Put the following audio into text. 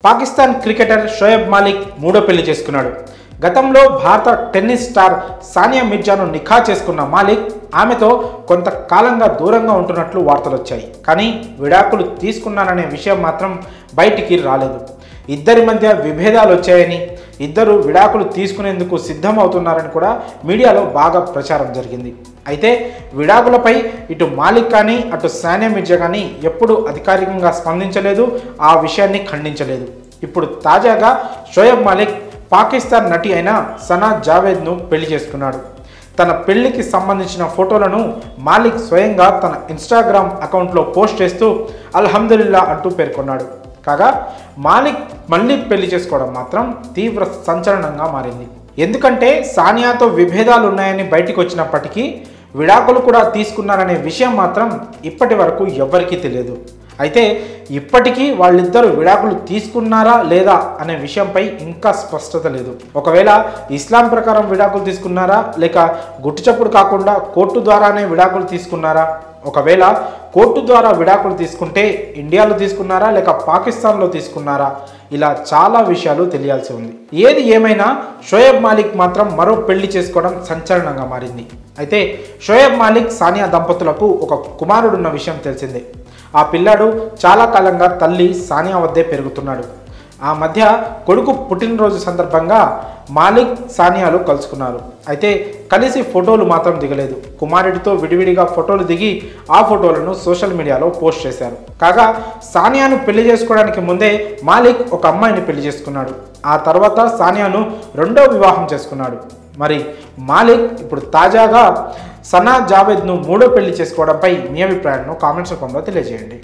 Pakistan cricketer Shoaib Malik మూడో పెళ్లి చేసుకున్నాడు గతంలో భారత టెన్నిస్ స్టార్ సానియా మిర్జాను నిఖా చేసుకున్న మాలిక్ ఆమెతో కొంతకాలంగా దూరంగా ఉంటున్నట్లు వార్తలు వచ్చాయి కానీ విడాకులు తీసుకున్నాననే విషయం మాత్రం బయటికి రాలేదు ఇద్దరి మధ్య విభేదాలు వచ్చాయని ఇద్దరు విడాకులు తీసుకునేందుకు సిద్ధమవుతున్నారని కూడా మీడియాలో బాగా ప్రచారం జరిగింది అయితే విడాకులపై ఇటు మాలిక్ కానీ అటు సానియా మిర్జా కానీ ఎప్పుడూ అధికారికంగా స్పందించలేదు ఆ విషయాన్ని ఖండించలేదు ఇప్పుడు తాజాగా షోయబ్ మాలిక్ పాకిస్తాన్ నటి అయిన సనా జావేద్ను పెళ్లి చేసుకున్నాడు తన పెళ్లికి సంబంధించిన ఫోటోలను మాలిక్ స్వయంగా తన ఇన్స్టాగ్రామ్ అకౌంట్లో పోస్ట్ చేస్తూ అల్హమ్దుల్లా అంటూ పేర్కొన్నాడు కాగా మాలిక్ మళ్ళీ పెళ్లి చేసుకోవడం మాత్రం తీవ్ర సంచలనంగా మారింది ఎందుకంటే సానియాతో విభేదాలు ఉన్నాయని బయటికి వచ్చినప్పటికీ విడాకులు కూడా తీసుకున్నారనే విషయం మాత్రం ఇప్పటి వరకు ఎవ్వరికీ తెలియదు అయితే ఇప్పటికీ వాళ్ళిద్దరూ విడాకులు తీసుకున్నారా లేదా అనే విషయంపై ఇంకా స్పష్టత లేదు ఒకవేళ ఇస్లాం ప్రకారం విడాకులు తీసుకున్నారా లేక గుట్టుచప్పుడు కాకుండా కోర్టు ద్వారానే విడాకులు తీసుకున్నారా ఒకవేళ కోర్టు ద్వారా విడాకులు తీసుకుంటే ఇండియాలో తీసుకున్నారా లేక పాకిస్తాన్లో తీసుకున్నారా ఇలా చాలా విషయాలు తెలియాల్సి ఉంది ఏది ఏమైనా షోయబ్ మాలిక్ మాత్రం మరో పెళ్లి చేసుకోవడం సంచలనంగా మారింది అయితే షోయబ్ మాలిక్ సానియా దంపతులకు ఒక కుమారుడున్న విషయం తెలిసిందే ఆ పిల్లాడు చాలా కాలంగా తల్లి సానియా వద్దే పెరుగుతున్నాడు ఆ మధ్య కొడుకు పుట్టినరోజు సందర్భంగా మాలిక్ సానియాలు కలుసుకున్నారు అయితే కలిసి ఫోటోలు మాత్రం దిగలేదు కుమారుడితో విడివిడిగా ఫోటోలు దిగి ఆ ఫోటోలను సోషల్ మీడియాలో పోస్ట్ చేశారు కాగా సానియాను పెళ్లి చేసుకోవడానికి ముందే మాలిక్ ఒక అమ్మాయిని పెళ్లి చేసుకున్నాడు ఆ తర్వాత సానియాను రెండో వివాహం చేసుకున్నాడు మరి మాలిక్ ఇప్పుడు తాజాగా సనా జావేద్ను మూడో పెళ్లి చేసుకోవడంపై మీ అభిప్రాయాలను కామెంట్స్ రూపంలో తెలియజేయండి